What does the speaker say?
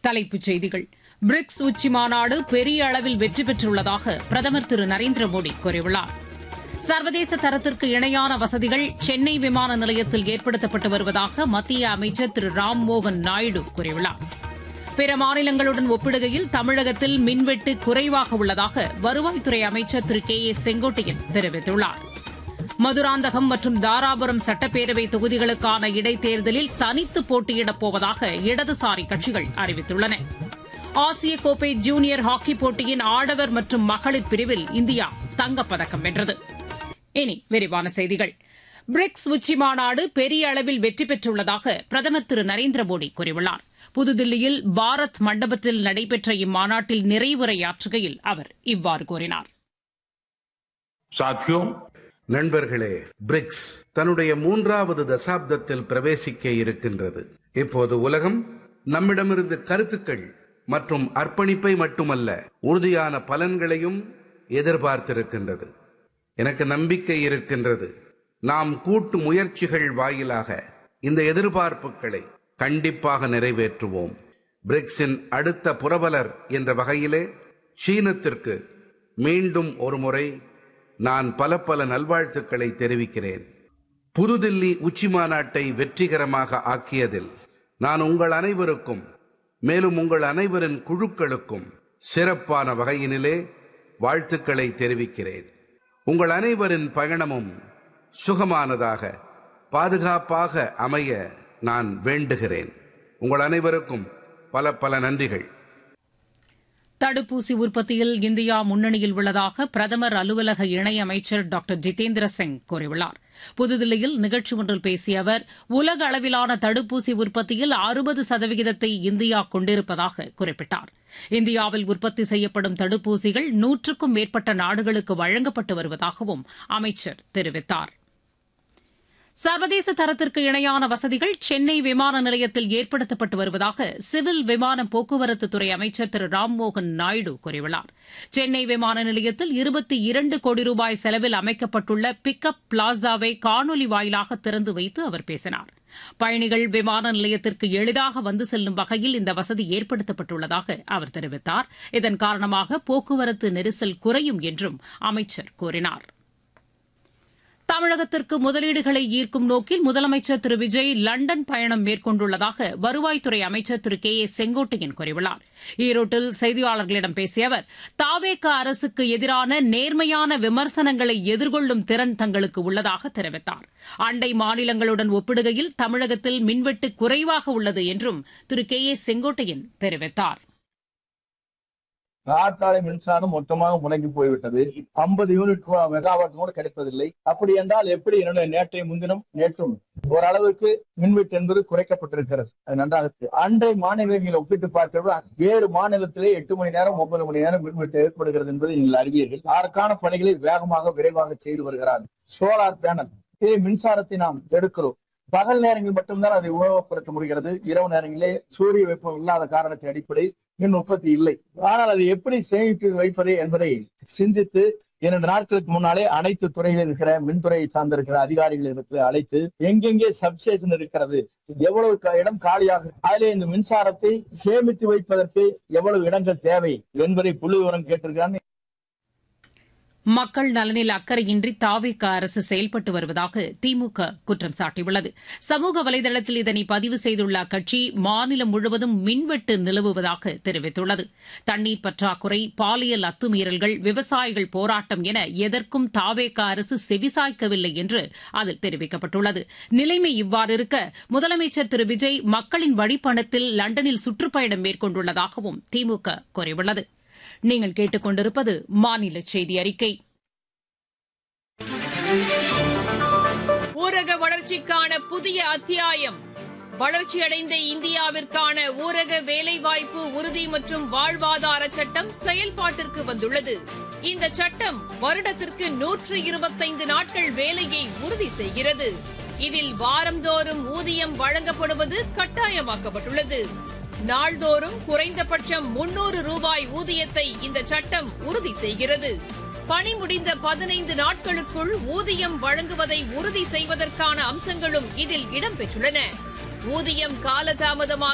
தலைப்புச் செய்திகள் பிரிக்ஸ் உச்சி மாநாடு பெரிய அளவில் வெற்றி பெற்றுள்ளதாக பிரதமர் திரு நரேந்திர மோடி கூறியுள்ளார் சர்வதேச தரத்திற்கு இணையான வசதிகள் சென்னை விமான நிலையத்தில் ஏற்படுத்தப்பட்டு வருவதாக மத்திய அமைச்சர் திரு ராம்மோகன் நாயுடு கூறியுள்ளார் பிற மாநிலங்களுடன் ஒப்பிடுகையில் தமிழகத்தில் மின்வெட்டு குறைவாக உள்ளதாக வருவாய்த்துறை அமைச்சர் திரு கே ஏ செங்கோட்டையன் தெரிவித்துள்ளார் மதுராந்தகம் மற்றும் தாராபுரம் சட்டப்பேரவை தொகுதிகளுக்கான இடைத்தேர்தலில் தனித்து போட்டியிடப் போவதாக இடதுசாரி கட்சிகள் அறிவித்துள்ளன ஆசிய கோப்பை ஜூனியர் ஹாக்கி போட்டியின் ஆடவர் மற்றும் மகளிர் பிரிவில் இந்தியா தங்கப்பதக்கம் வென்றது இனி விரிவான செய்திகள் பிரிக்ஸ் உச்சி மாநாடு பெரிய அளவில் வெற்றி பெற்றுள்ளதாக பிரதமர் திரு நரேந்திர மோடி கூறியுள்ளார் புதுதில்லியில் பாரத் மண்டபத்தில் நடைபெற்ற இம்மாநாட்டில் நிறைவுரையாற்றுகையில் அவர் இவ்வாறு கூறினார் साथियों நண்பர்களே பிரிக்ஸ் தன்னுடைய மூன்றாவது தசாப்தத்தில் பிரவேசிக்க இருக்கின்றது இப்போது உலகம் நம்மிடமிருந்து கருத்துக்கள் மற்றும் அர்ப்பணிப்பை மட்டுமல்ல உறுதியான பலன்களையும் எதிர்பார்த்திருக்கின்றது எனக்கு நம்பிக்கை இருக்கின்றது நாம் கூட்டு முயற்சிகள் வாயிலாக இந்த எதிர்பார்ப்புகளை கண்டிப்பாக நிறைவேற்றுவோம் பிரிக்ஸின் அடுத்த புரவலர் என்ற வகையிலே சீனத்திற்கு மீண்டும் ஒருமுறை நான் பல பல நல்வாழ்த்துக்களை தெரிவிக்கிறேன் புதுதில்லி உச்சி மாநாட்டை வெற்றிகரமாக ஆக்கியதில் நான் உங்கள் அனைவருக்கும் மேலும் உங்கள் அனைவரின் குழுக்களுக்கும் சிறப்பான வகையினிலே வாழ்த்துக்களை தெரிவிக்கிறேன் உங்கள் அனைவரின் பயணமும் சுகமானதாக பாதுகாப்பாக அமைய நான் வேண்டுகிறேன் உங்கள் அனைவருக்கும் பல பல நன்றிகள் தடுப்பூசி உற்பத்தியில் இந்தியா முன்னணியில் உள்ளதாக பிரதமர் அலுவலக இணையமைச்சர் டாக்டர் ஜிதேந்திர சிங் கூறியுள்ளார் புதுதில்லியில் நிகழ்ச்சி ஒன்றில் பேசிய அவர் உலக அளவிலான தடுப்பூசி உற்பத்தியில் அறுபது சதவிகிதத்தை இந்தியா கொண்டிருப்பதாக குறிப்பிட்டார் இந்தியாவில் உற்பத்தி செய்யப்படும் தடுப்பூசிகள் நூற்றுக்கும் மேற்பட்ட நாடுகளுக்கு வழங்கப்பட்டு வருவதாகவும் அமைச்சர் தெரிவித்தார் சர்வதேச தரத்திற்கு இணையான வசதிகள் சென்னை விமான நிலையத்தில் ஏற்படுத்தப்பட்டு வருவதாக சிவில் விமான போக்குவரத்து துறை அமைச்சர் திரு ராம்மோகன் நாயுடு கூறியுள்ளார் சென்னை விமான நிலையத்தில் இருபத்தி இரண்டு கோடி ரூபாய் செலவில் அமைக்கப்பட்டுள்ள பிக்கப் பிளாசாவை காணொலி வாயிலாக திறந்து வைத்து அவர் பேசினார் பயணிகள் விமான நிலையத்திற்கு எளிதாக வந்து செல்லும் வகையில் இந்த வசதி ஏற்படுத்தப்பட்டுள்ளதாக அவர் தெரிவித்தார் இதன் காரணமாக போக்குவரத்து நெரிசல் குறையும் என்றும் அமைச்சர் கூறினார் தமிழகத்திற்கு முதலீடுகளை ஈர்க்கும் நோக்கில் முதலமைச்சர் திரு விஜய் லண்டன் பயணம் மேற்கொண்டுள்ளதாக வருவாய்த்துறை அமைச்சர் திரு கே ஏ செங்கோட்டையன் கூறியுள்ளார் ஈரோட்டில் செய்தியாளர்களிடம் பேசிய அவர் தாவேக அரசுக்கு எதிரான நேர்மையான விமர்சனங்களை எதிர்கொள்ளும் திறன் தங்களுக்கு உள்ளதாக தெரிவித்தார் அண்டை மாநிலங்களுடன் ஒப்பிடுகையில் தமிழகத்தில் மின்வெட்டு குறைவாக உள்ளது என்றும் திரு கே ஏ செங்கோட்டையன் தெரிவித்தார் காற்றாலை மின்சாரம் மொத்தமாக முடங்கி போய்விட்டது ஐம்பது யூனிட் மெகாவாட் கூட கிடைப்பதில்லை அப்படி என்றால் எப்படி என்னுடைய நேற்றைய முன்தினம் நேற்றும் ஓரளவுக்கு மின்வெட்டு என்பது குறைக்கப்பட்டிருக்கிறது அது நன்றாக அண்டை மாநிலங்களை ஒப்பிட்டு பார்க்கிறப்ப வேறு மாநிலத்திலே எட்டு மணி நேரம் ஒன்பது மணி நேரம் மின்வெட்டு ஏற்படுகிறது என்பதை நீங்கள் அறிவீர்கள் அதற்கான பணிகளை வேகமாக விரைவாக செய்து வருகிறார் சோலார் பேனல் இதே மின்சாரத்தை நாம் எடுக்கிறோம் பகல் நேரங்களில் மட்டும்தான் அதை உபயோகப்படுத்த முடிகிறது இரவு நேரங்களிலே சூரிய வெப்பம் இல்லாத காரணத்தின் அடிப்படை மின் உற்பத்தி இல்லை ஆனால் அதை எப்படி சேமித்து வைப்பது என்பதை சிந்தித்து இரண்டு நாட்களுக்கு முன்னாலே அனைத்து துறைகளில் இருக்கிற மின்துறையை சார்ந்திருக்கிற அதிகாரிகள் இடத்துல அழைத்து எங்கெங்கே சப்ஸ்டேஷன் இருக்கிறது எவ்வளவு இடம் காலியாக அதிலே இந்த மின்சாரத்தை சேமித்து வைப்பதற்கு எவ்வளவு இடங்கள் தேவை என்பதை புள்ளி விவரம் கேட்டிருக்கிறான் மக்கள் நலனில் அக்கறையின்றி தாவேக அரசு செயல்பட்டு வருவதாக திமுக குற்றம் சாட்டியுள்ளது சமூக வலைதளத்தில் இதனை பதிவு செய்துள்ள அக்கட்சி மாநிலம் முழுவதும் மின்வெட்டு நிலவுவதாக தெரிவித்துள்ளது தண்ணீர் பற்றாக்குறை பாலியல் அத்துமீறல்கள் விவசாயிகள் போராட்டம் என எதற்கும் தாவேக அரசு செவிசாய்க்கவில்லை என்று அதில் தெரிவிக்கப்பட்டுள்ளது நிலைமை இவ்வாறு இருக்க முதலமைச்சர் திரு விஜய் மக்களின் வழிப்பணத்தில் லண்டனில் சுற்றுப்பயணம் மேற்கொண்டுள்ளதாகவும் திமுக கூறியுள்ளது நீங்கள் கேட்டுக்கொண்டிருப்பது மாநில செய்தி அறிக்கை ஊரக வளர்ச்சிக்கான புதிய அத்தியாயம் வளர்ச்சியடைந்த இந்தியாவிற்கான ஊரக வேலைவாய்ப்பு உறுதி மற்றும் வாழ்வாதார சட்டம் செயல்பாட்டிற்கு வந்துள்ளது இந்த சட்டம் வருடத்திற்கு நூற்று இருபத்தைந்து நாட்கள் வேலையை உறுதி செய்கிறது இதில் வாரந்தோறும் ஊதியம் வழங்கப்படுவது கட்டாயமாக்கப்பட்டுள்ளது நாள்தோறும் குறைந்தபட்சம் முன்னூறு ரூபாய் ஊதியத்தை இந்த சட்டம் உறுதி செய்கிறது பணி முடிந்த பதினைந்து நாட்களுக்குள் ஊதியம் வழங்குவதை உறுதி செய்வதற்கான அம்சங்களும் இதில் இடம்பெற்றுள்ளன ஊதியம் காலதாமதமாக